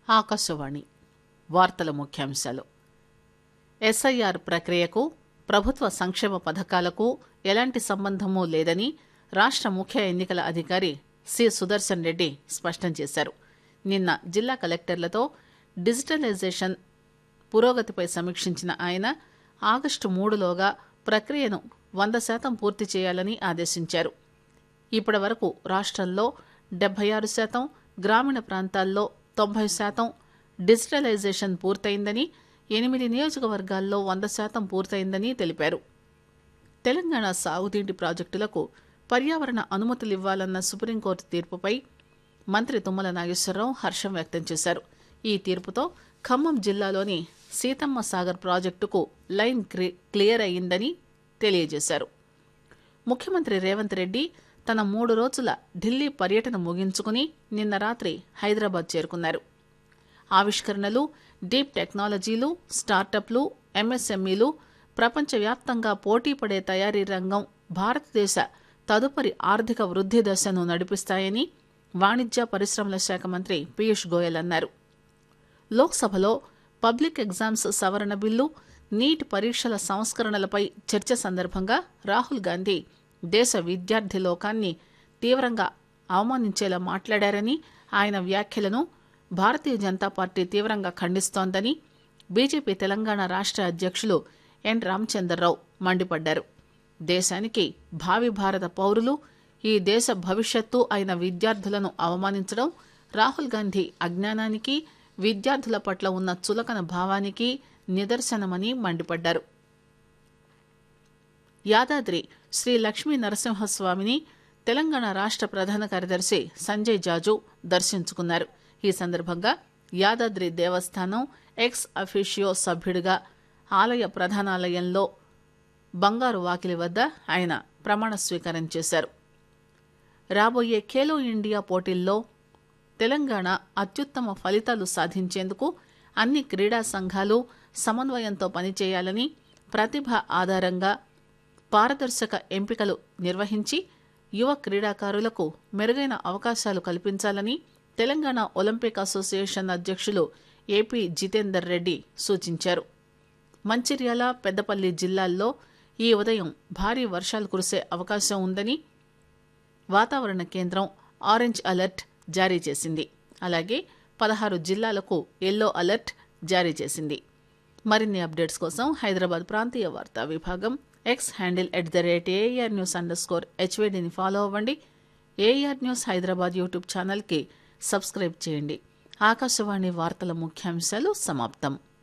ఆకాశవాణి వార్తల ముఖ్యాంశాలు ఎస్ఐఆర్ ప్రక్రియకు ప్రభుత్వ సంక్షేమ పథకాలకు ఎలాంటి సంబంధమూ లేదని రాష్ట ముఖ్య ఎన్నికల అధికారి సి సుదర్శన్ రెడ్డి స్పష్టం చేశారు నిన్న జిల్లా కలెక్టర్లతో డిజిటలైజేషన్ పురోగతిపై సమీక్షించిన ఆయన ఆగస్టు మూడులోగా ప్రక్రియను వంద శాతం పూర్తి చేయాలని ఆదేశించారు ఇప్పటి వరకు రాష్ట్రంలో డెబ్బై ఆరు శాతం గ్రామీణ ప్రాంతాల్లో తొంభై శాతం డిజిటలైజేషన్ పూర్తయిందని ఎనిమిది నియోజకవర్గాల్లో వంద శాతం పూర్తయిందని తెలిపారు తెలంగాణ సాగునీటి ప్రాజెక్టులకు పర్యావరణ అనుమతులివ్వాలన్న సుప్రీంకోర్టు తీర్పుపై మంత్రి తుమ్మల నాగేశ్వరరావు హర్షం వ్యక్తం చేశారు ఈ తీర్పుతో ఖమ్మం జిల్లాలోని సీతమ్మ సాగర్ ప్రాజెక్టుకు లైన్ క్లియర్ అయ్యిందని తెలియజేశారు ముఖ్యమంత్రి రేవంత్ రెడ్డి తన మూడు రోజుల ఢిల్లీ పర్యటన ముగించుకుని నిన్న రాత్రి హైదరాబాద్ చేరుకున్నారు ఆవిష్కరణలు డీప్ టెక్నాలజీలు స్టార్టప్లు ఎంఎస్ఎంఈలు ప్రపంచవ్యాప్తంగా పోటీపడే తయారీ రంగం భారతదేశ తదుపరి ఆర్థిక వృద్ధి దశను నడిపిస్తాయని వాణిజ్య పరిశ్రమల శాఖ మంత్రి పీయూష్ గోయల్ అన్నారు లోక్సభలో పబ్లిక్ ఎగ్జామ్స్ సవరణ బిల్లు నీట్ పరీక్షల సంస్కరణలపై చర్చ సందర్భంగా రాహుల్ గాంధీ దేశ విద్యార్థి లోకాన్ని తీవ్రంగా అవమానించేలా మాట్లాడారని ఆయన వ్యాఖ్యలను భారతీయ జనతా పార్టీ తీవ్రంగా ఖండిస్తోందని బీజేపీ తెలంగాణ రాష్ట్ర అధ్యక్షులు ఎన్ రామచంద్రరావు మండిపడ్డారు దేశానికి భావి భారత పౌరులు ఈ దేశ భవిష్యత్తు అయిన విద్యార్థులను అవమానించడం రాహుల్ గాంధీ అజ్ఞానానికి విద్యార్థుల పట్ల ఉన్న చులకన భావానికి నిదర్శనమని మండిపడ్డారు యాదాద్రి శ్రీ లక్ష్మీ నరసింహస్వామిని తెలంగాణ రాష్ట ప్రధాన కార్యదర్శి సంజయ్ జాజు దర్శించుకున్నారు ఈ సందర్భంగా యాదాద్రి దేవస్థానం ఎక్స్ అఫీషియో సభ్యుడిగా ఆలయ ప్రధానాలయంలో బంగారు వాకిలి వద్ద ఆయన ప్రమాణ స్వీకారం చేశారు రాబోయే ఖేలో ఇండియా పోటీల్లో తెలంగాణ అత్యుత్తమ ఫలితాలు సాధించేందుకు అన్ని క్రీడా సంఘాలు సమన్వయంతో పనిచేయాలని ప్రతిభ ఆధారంగా పారదర్శక ఎంపికలు నిర్వహించి యువ క్రీడాకారులకు మెరుగైన అవకాశాలు కల్పించాలని తెలంగాణ ఒలింపిక్ అసోసియేషన్ అధ్యక్షులు ఏపీ జితేందర్ రెడ్డి సూచించారు మంచిర్యాల పెద్దపల్లి జిల్లాల్లో ఈ ఉదయం భారీ వర్షాలు కురిసే అవకాశం ఉందని వాతావరణ కేంద్రం ఆరెంజ్ అలర్ట్ జారీ చేసింది అలాగే పదహారు జిల్లాలకు ఎల్లో అలర్ట్ జారీ చేసింది మరిన్ని అప్డేట్స్ కోసం హైదరాబాద్ ప్రాంతీయ వార్తా విభాగం X handle at the rate air news underscore హెచ్వేడిని ఫాలో అవ్వండి ఏఆర్ న్యూస్ హైదరాబాద్ యూట్యూబ్ ఛానల్కి సబ్స్క్రైబ్ చేయండి ఆకాశవాణి వార్తల ముఖ్యాంశాలు సమాప్తం